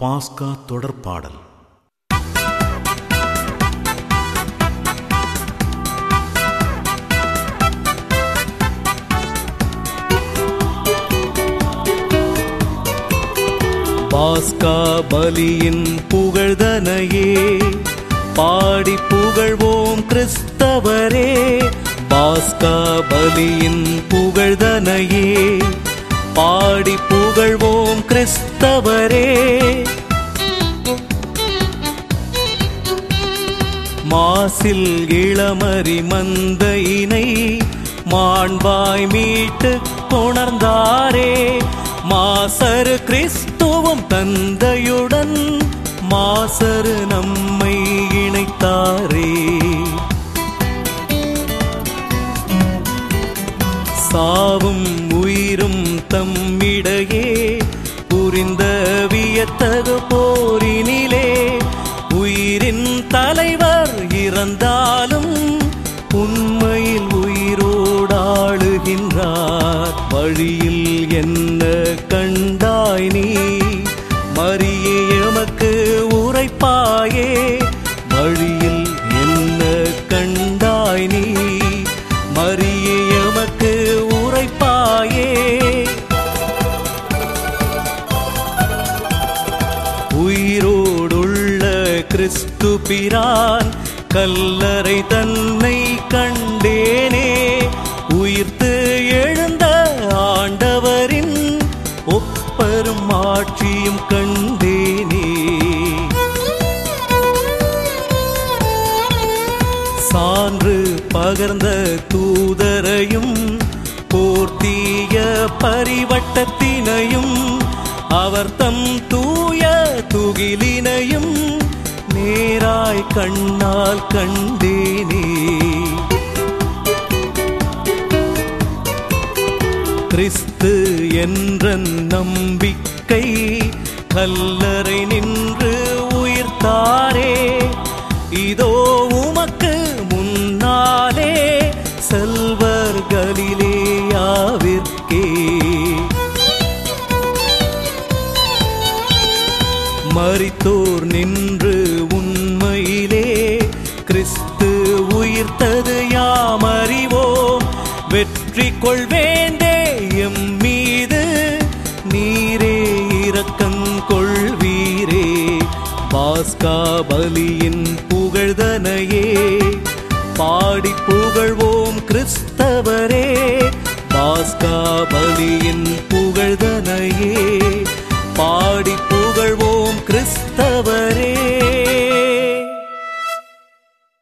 பாஸ்கா தொடர்பாடல் பாஸ்கா பலியின் புகழ்தனையே பாடி புகழ்வோம் கிறிஸ்தவரே பாஸ்கா பலியின் புகழ்தனையே பாடி புகழ்வோம் கிறிஸ்தவரே மாசில் இளமரி மந்தையினை மாண்பாய் மீட்டு கொணர்ந்தாரே மாசரு கிறிஸ்துவும் தந்தையுடன் மாசரு நம்மை இணைத்தாரே சாவும் உயிரும் தம்மிடையே புரிந்த வியத்தகு போரினிலே உயிரின் தலைவர் இறந்தாலும் உண்மையில் உயிரோடாளுகின்றார் வழியில் என்ன கண்டாய் நீ மரியே எமக்கு உரைப்பாயே வழியில் என்ன கண்டாய் நீ மரியே எமக்கு உரைப்பாயே உயிரோடுள்ள கிறிஸ்து பிரான் கல்லறை தன்னை கண்டேனே உயிர்த்து எழுந்த ஆண்டவரின் ஒப்பரும் ஆட்சியும் கண்டேனே சான்று பகர்ந்த தூதரையும் போர்த்திய பரிவட்டத்தினையும் அவர் தம் தூய துகிலினையும் நேராய் கண்ணால் கண்டேனே கிறிஸ்து என்ற நம்பிக்கை கல்லறை நின்று உயிர்த்தாரே இதோ உமக்கு முன்னாலே செல்வர் கலிலேயாவிற்கே மரித்தோர் நின்று உண்மையிலே கிறிஸ்து உயிர்த்தது யாம் அறிவோம் வெற்றி கொள்வேண்டே எம் மீது நீரே இரக்கங்கொள்வீரே பாஸ்கா பலியின் புகழ்தனையே பாடி புகழ்வோம் கிறிஸ்தவரே பாஸ்கா பலியின் புகழ்தனையே பாடி புகழ்வோம்